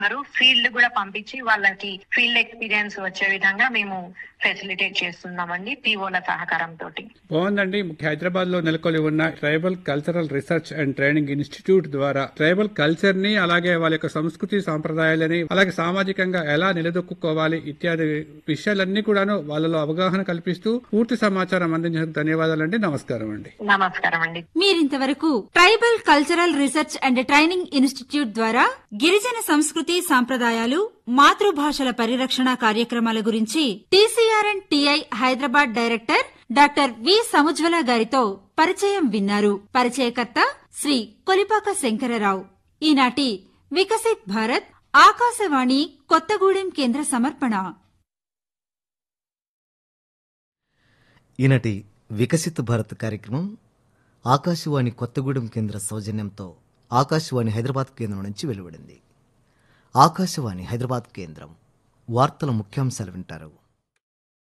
ఉన్నారు ఫీల్డ్ కూడా పంపించి వాళ్ళకి ఫీల్డ్ ఎక్స్పీరియన్స్ వచ్చే విధంగా మేము ఫెసిలిటేట్ చేస్తున్నామండి పిఓల సహకారంతో బాగుందండి హైదరాబాద్ లో నెలకొలి ఉన్న tribal cultural research and training institute ద్వారా ట్రైబల్ కల్చర్ ని అలాగే వాళ్ళ యొక్క సంస్కృతి సాంప్రదాయాలని అలాగే సామాజికంగా ఎలా నిలదొక్కుకోవాలి ఇత్యాది విషయాలన్నీ కూడాను వాళ్ళలో అవగాహన కల్పిస్తూ పూర్తి సమాచారం అందించినందుకు ధన్యవాదాలండి నమస్కారం అండి నమస్కారం అండి మీరింతవరకు tribal cultural research and training institute ద్వారా గిరిజన సంస్కృతి సాంప్రదాయాలు మాతృభాషల పరిరక్షణ కార్యక్రమాల గురించి TCR and TI Hyderabad director doctor V Samujwala గారితో పరిచయం విన్నారు పరిచయకర్త శ్రీ కొలిపాక శంకరరావు ఈనాటి వికసిత్ భారత్ ఆకాశవాణి కొత్తగూడెం కేంద్ర సమర్పణ ఈనాటి వికసిత్ భారత్ కార్యక్రమం ఆకాశవాణి కొత్తగూడెం కేంద్ర సౌజన్యంతో ఆకాశవాణి హైదరాబాద్ కేంద్రం నుంచి వెలువడింది ఆకాశవాణి హైదరాబాద్ కేంద్రం వార్తల ముఖ్యాంశాలు వింటారు